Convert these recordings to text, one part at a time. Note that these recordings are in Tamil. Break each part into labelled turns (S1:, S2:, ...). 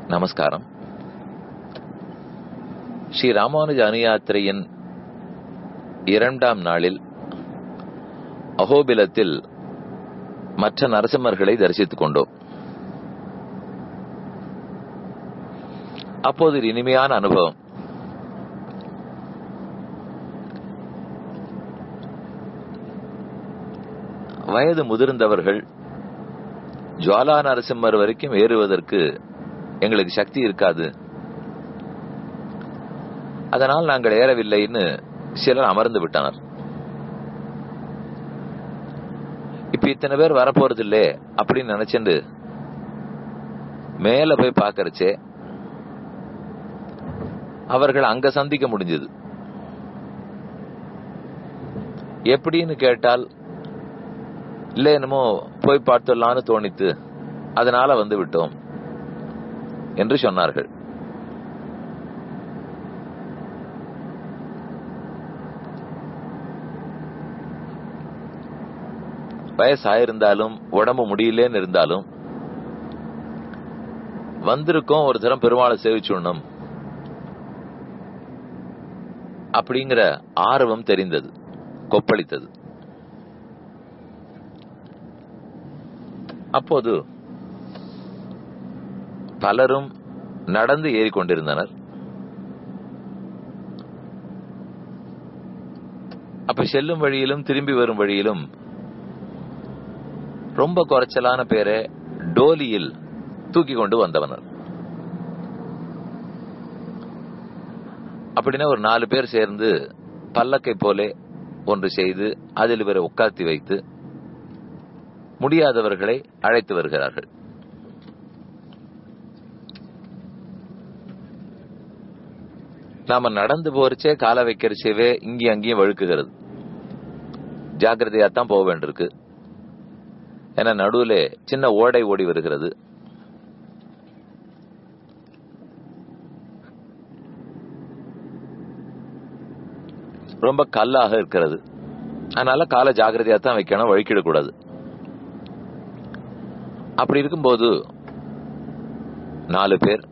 S1: நமஸ்காரம் ஸ்ரீ ராமானுஜ அனுயாத்திரையின் இரண்டாம் நாளில் அகோபிலத்தில் மற்ற நரசிம்மர்களை தரிசித்துக் கொண்டோம் அப்போது ஒரு இனிமையான அனுபவம் வயது முதிர்ந்தவர்கள் ஜுவாலா நரசிம்மர் வரைக்கும் ஏறுவதற்கு எங்களுக்கு சக்தி இருக்காது அதனால் நாங்கள் ஏறவில்லைன்னு சிலர் அமர்ந்து விட்டனர் இப்ப இத்தனை பேர் வரப்போறது இல்லே அப்படின்னு நினைச்சுண்டு மேல போய் பாக்கறச்சே அவர்கள் அங்க சந்திக்க முடிஞ்சது எப்படின்னு கேட்டால் இல்ல என்னமோ போய் பார்த்துடலான்னு தோணித்து அதனால வந்து விட்டோம் என்று சொன்னார்கள் வயசாயிருந்தாலும் உடம்பு முடியலன்னு இருந்தாலும் வந்திருக்கோம் ஒரு தரம் பெருமாளை சேவிச்சுடணும் அப்படிங்கிற ஆர்வம் தெரிந்தது கொப்பளித்தது அப்போது பலரும் நடந்து ஏறிக்கொண்டிருந்தனர் அப்ப செல்லும் வழியிலும் திரும்பி வரும் வழியிலும் ரொம்ப குறைச்சலான பேரை டோலியில் தூக்கி கொண்டு வந்தவனர் அப்படின்னா ஒரு நாலு பேர் சேர்ந்து பல்லக்கை போலே ஒன்று செய்து அதில் இவரை உட்கார்த்தி வைத்து முடியாதவர்களை அழைத்து வருகிறார்கள் நாம நடந்து போறச்சே கால வைக்கிறச்சேவே இங்கேயும் அங்கேயும் வழுக்குகிறது ஜாக்கிரதையா தான் போக வேண்டியிருக்கு ஏன்னா நடுவுல சின்ன ஓடை ஓடி வருகிறது ரொம்ப கல்லாக இருக்கிறது அதனால கால ஜாகிரதையா தான் வைக்கணும் வழுக்கிடக்கூடாது அப்படி இருக்கும்போது நாலு பேர்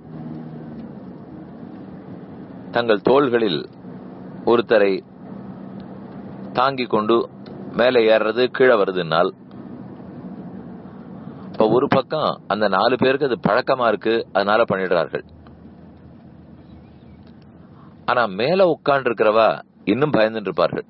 S1: தங்கள் தோள்களில் ஒருத்தரை தாங்கிக் கொண்டு மேலே ஏறுறது கீழே வருதுனால் இப்ப ஒரு பக்கம் அந்த நாலு பேருக்கு அது பழக்கமா இருக்கு அதனால பண்ணிடுறார்கள் ஆனா மேல உட்கார்ந்து இருக்கிறவா இன்னும் பயந்துட்டு இருப்பார்கள்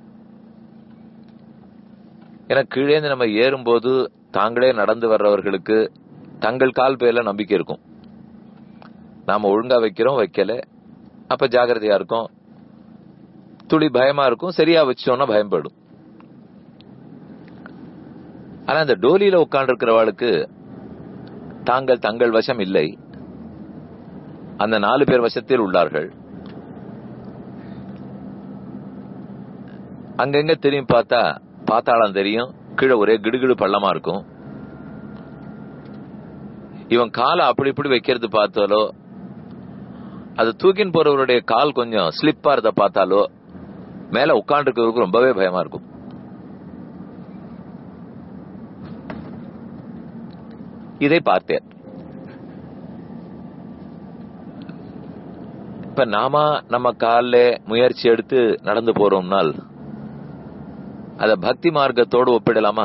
S1: ஏன்னா கீழே நம்ம ஏறும்போது தாங்களே நடந்து வர்றவர்களுக்கு தங்கள் கால் பேர்ல நம்பிக்கை இருக்கும் நாம ஒழுங்கா வைக்கிறோம் வைக்கல அப்ப ஜாகிரதையா இருக்கும் துளி பயமா இருக்கும் சரியா வச்சோம்னா பயன்படும் ஆனா அந்த டோலியில உட்கார்ந்து இருக்கிறவாளுக்கு தாங்கள் தங்கள் வசம் இல்லை அந்த நாலு பேர் வசத்தில் உள்ளார்கள் அங்கங்க தெரியும் பார்த்தா பாத்தாளம் தெரியும் கீழே ஒரே கிடுகிடு பள்ளமா இருக்கும் இவன் காலை அப்படி இப்படி வைக்கிறது பார்த்தாலோ அது தூக்கின் போறவருடைய கால் கொஞ்சம் ஸ்லிப்பா இருந்த பார்த்தாலோ மேல உட்காந்துருக்கிறதுக்கு ரொம்பவே பயமா இருக்கும் இதை பார்த்தேன் இப்ப நாம நம்ம காலில் முயற்சி எடுத்து நடந்து போறோம்னால் அத பக்தி மார்க்கத்தோடு ஒப்பிடலாமா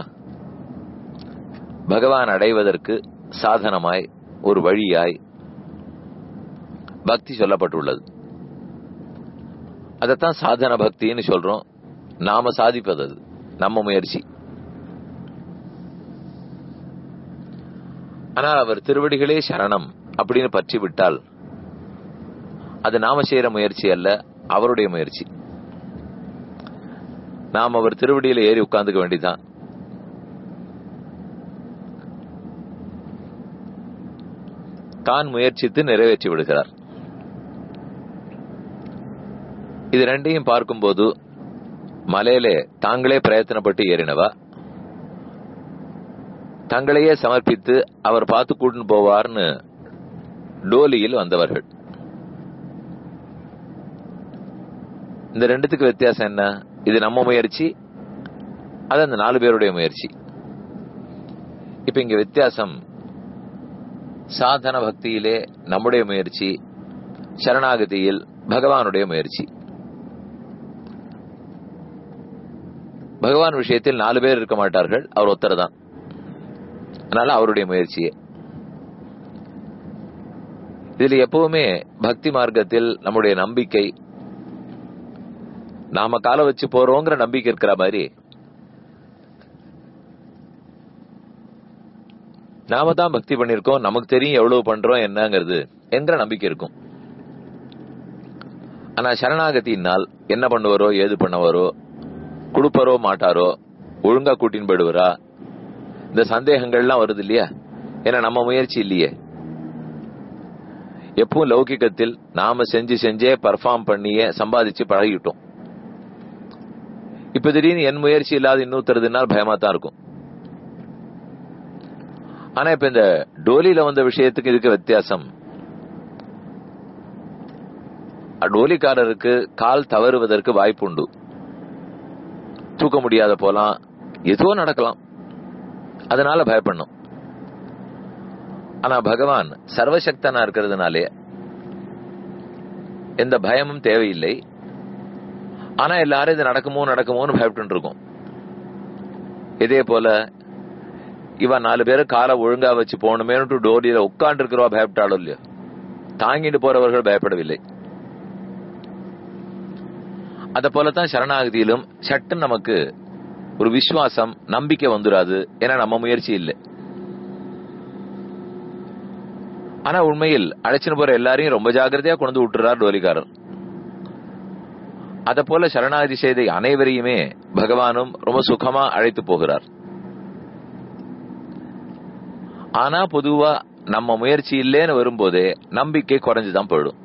S1: பகவான் அடைவதற்கு சாதனமாய் ஒரு வழியாய் பக்தி சொல்லப்பட்டுள்ளது அதைத்தான் சாதன பக்தின்னு சொல்றோம் நாம சாதிப்பது அது நம்ம முயற்சி ஆனால் அவர் திருவடிகளே சரணம் அப்படின்னு பற்றி விட்டால் அது நாம செய்யற முயற்சி அல்ல அவருடைய முயற்சி நாம் அவர் திருவடியில ஏறி உட்கார்ந்துக்க வேண்டிதான் தான் முயற்சித்து நிறைவேற்றி விடுகிறார் இது ரெண்டையும் பார்க்கும்போது மலையிலே தாங்களே பிரயத்தனப்பட்டு ஏறினவா தங்களையே சமர்ப்பித்து அவர் பார்த்து கூட்டின்னு போவார்னு டோலியில் வந்தவர்கள் இந்த ரெண்டுத்துக்கு வித்தியாசம் என்ன இது நம்ம முயற்சி அது அந்த நாலு பேருடைய முயற்சி இப்ப இங்க வித்தியாசம் சாதன பக்தியிலே நம்முடைய முயற்சி சரணாகதியில் பகவானுடைய முயற்சி பகவான் விஷயத்தில் நாலு பேர் இருக்க மாட்டார்கள் அவர் ஒருத்தர் தான் அதனால அவருடைய முயற்சியே இதுல எப்பவுமே பக்தி மார்க்கத்தில் நம்முடைய நம்பிக்கை நாம கால வச்சு போறோங்கிற நம்பிக்கை இருக்கிற மாதிரி நாம தான் பக்தி பண்ணிருக்கோம் நமக்கு தெரியும் எவ்வளவு பண்றோம் என்னங்கிறது என்கிற நம்பிக்கை இருக்கும் ஆனா சரணாகத்தினால் என்ன பண்ணுவாரோ ஏது பண்ணுவாரோ கொடுப்பாரோ மாட்டாரோ ஒழுங்கா கூட்டின்னு போயிடுவாரா இந்த சந்தேகங்கள்லாம் வருது இல்லையா ஏன்னா நம்ம முயற்சி இல்லையே எப்பவும் லௌகிக்கத்தில் நாம செஞ்சு செஞ்சே பர்ஃபார்ம் பண்ணியே சம்பாதிச்சு பழகிட்டோம் இப்ப திடீர்னு என் முயற்சி இல்லாத இன்னொருத்தருதுனால் பயமா தான் இருக்கும் ஆனா இப்ப இந்த டோலியில வந்த விஷயத்துக்கு இதுக்கு வித்தியாசம் டோலிக்காரருக்கு கால் தவறுவதற்கு வாய்ப்பு உண்டு தூக்க முடியாத போலாம் ஏதோ நடக்கலாம் அதனால பயப்படணும் ஆனா பகவான் சர்வசக்தனா இருக்கிறதுனாலே எந்த பயமும் தேவையில்லை ஆனா எல்லாரும் இது நடக்குமோ நடக்குமோன்னு பயப்பட்டு இருக்கோம் இதே போல இவன் நாலு பேரும் காலை ஒழுங்கா வச்சு போகணுமேனு டோரியில உட்கார்ந்து இருக்கிறவா பயப்பட்டாலும் இல்லையோ தாங்கிட்டு போறவர்கள் பயப்படவில்லை அத போலதான் சரணாகதியிலும் சட்டு நமக்கு ஒரு விசுவாசம் நம்பிக்கை வந்துடாது ஏன்னா நம்ம முயற்சி இல்லை ஆனா உண்மையில் அழைச்சின்னு போற எல்லாரையும் ரொம்ப ஜாகிரதையா கொண்டு விட்டுறார் டோலிக்காரர் அத போல சரணாகதி செய்த அனைவரையுமே பகவானும் ரொம்ப சுகமா அழைத்து போகிறார் ஆனா பொதுவா நம்ம முயற்சி இல்லேன்னு வரும்போதே நம்பிக்கை குறைஞ்சுதான் போயிடும்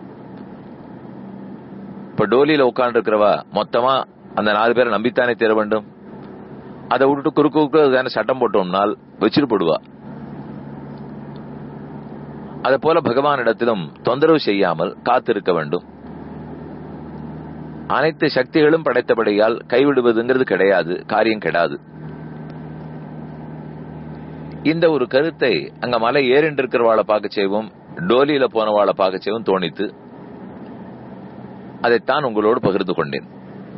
S1: இப்ப டோலியில உட்கார்ந்து இருக்கிறவா மொத்தமா அந்த நாலு பேரை நம்பித்தானே தேர வேண்டும் அதை விட்டுட்டு குறுக்கு குறுக்கு சட்டம் போட்டோம்னால் வச்சுட்டு போடுவா அதே போல பகவானிடத்திலும் தொந்தரவு செய்யாமல் காத்திருக்க வேண்டும் அனைத்து சக்திகளும் படைத்தபடியால் கைவிடுவதுங்கிறது கிடையாது காரியம் கெடாது இந்த ஒரு கருத்தை அங்க மலை ஏறிண்டு இருக்கிறவாளை பார்க்க செய்வோம் டோலியில போனவாளை பார்க்க செய்வோம் தோணித்து அதைத்தான் உங்களோடு பகிர்ந்து கொண்டேன்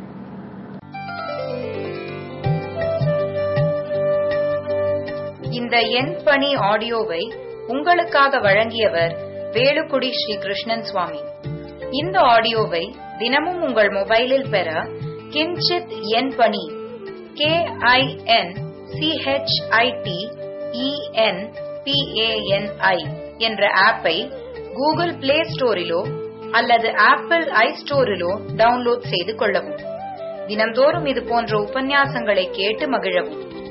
S2: இந்த என் பணி ஆடியோவை உங்களுக்காக வழங்கியவர் வேலுக்குடி ஸ்ரீ கிருஷ்ணன் சுவாமி இந்த ஆடியோவை தினமும் உங்கள் மொபைலில் பெற கிஞ்சித் என் பணி கே ஐ என் சிஹெச்ஐடி இஎன் பிஏஎன்ஐ என்ற ஆப்பை கூகுள் பிளே ஸ்டோரிலோ அல்லது ஆப்பிள் ஐ ஸ்டோரிலோ டவுன்லோட் செய்து கொள்ளவும் தினந்தோறும் இது போன்ற உபன்யாசங்களை கேட்டு மகிழவும்